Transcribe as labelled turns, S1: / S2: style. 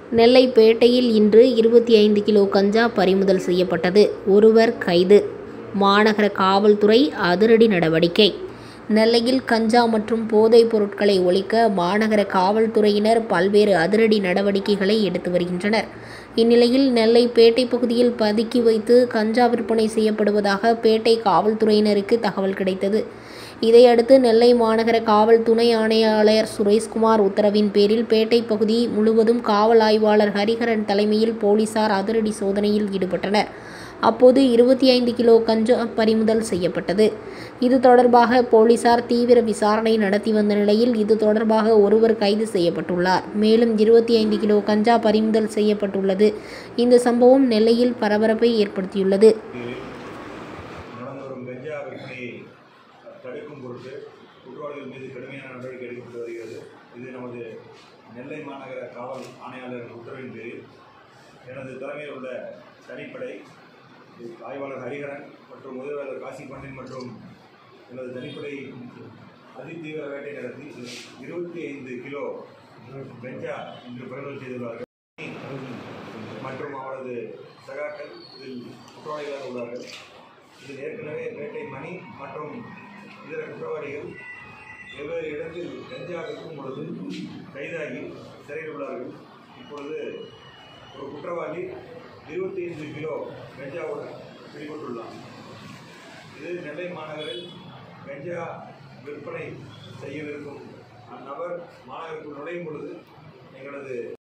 S1: நெல்லைப்பேட்டையில் இன்று இருபத்தி ஐந்து கிலோ கஞ்சா பறிமுதல் செய்யப்பட்டது ஒருவர் கைது மாநகர காவல்துறை அதிரடி நடவடிக்கை நெல்லையில் கஞ்சா மற்றும் போதைப் பொருட்களை ஒழிக்க மாநகர காவல்துறையினர் பல்வேறு அதிரடி நடவடிக்கைகளை எடுத்து வருகின்றனர் இந்நிலையில் நெல்லை பேட்டை பகுதியில் பதுக்கி வைத்து கஞ்சா விற்பனை செய்யப்படுவதாக பேட்டை காவல்துறையினருக்கு தகவல் கிடைத்தது இதையடுத்து நெல்லை மாநகர காவல் துணை ஆணையாளர் சுரேஷ்குமார் உத்தரவின் பேரில் பேட்டை பகுதி முழுவதும் காவல் ஆய்வாளர் ஹரிஹரன் தலைமையில் போலீசார் அதிரடி சோதனையில் ஈடுபட்டனர் அப்போது இருபத்தி ஐந்து கிலோ கஞ்சா பறிமுதல் செய்யப்பட்டது இது தொடர்பாக போலீசார் தீவிர விசாரணை நடத்தி வந்த நிலையில் இது தொடர்பாக ஒருவர் கைது செய்யப்பட்டுள்ளார் மேலும் இருபத்தி ஐந்து கிலோ கஞ்சா பறிமுதல் செய்யப்பட்டுள்ளது இந்த சம்பவம் நெல்லையில் பரபரப்பை ஏற்படுத்தியுள்ளது
S2: நடந்து வரும் கஞ்சா விற்பனையை தடுக்கும் பொருட்டு குற்றவாளிகள் மீது கடுமையான நடவடிக்கை எடுக்கப்பட்டு வருகிறது இது நமது நெல்லை மாநகர காவல் ஆணையாளர் உத்தரவின் பேரில் எனது தலைமையில் உள்ள தனிப்படை ஆய்வாளர் ஹரிஹரன் மற்றும் உதவியாளர் காசி பாண்டியன் மற்றும் எனது தனிப்படை அதிதீவிர வேட்டை நடத்தி இருபத்தி ஐந்து கிலோ கஞ்சா இன்று பறிமுதல் செய்துள்ளார்கள் மற்றும் அவரது சகாக்கள் இதில் குற்றவாளிகளாக உள்ளார்கள் இதில் ஏற்கனவே பேட்டை மணி மற்றும் இதர குற்றவாளிகள் வெவ்வேறு இடத்தில் கஞ்சா விற்கும் பொழுது கைதாகி சிறையில் உள்ளார்கள் இப்பொழுது ஒரு குற்றவாளி இருபத்தி ஐந்து கிலோ கஞ்சாவுடன் பிடிபட்டுள்ளார் இது நெல்லை மாநகரில் கஞ்சா விற்பனை செய்யவிருக்கும் அந்நபர் மாநகருக்குள் நுழையும் பொழுது எங்களது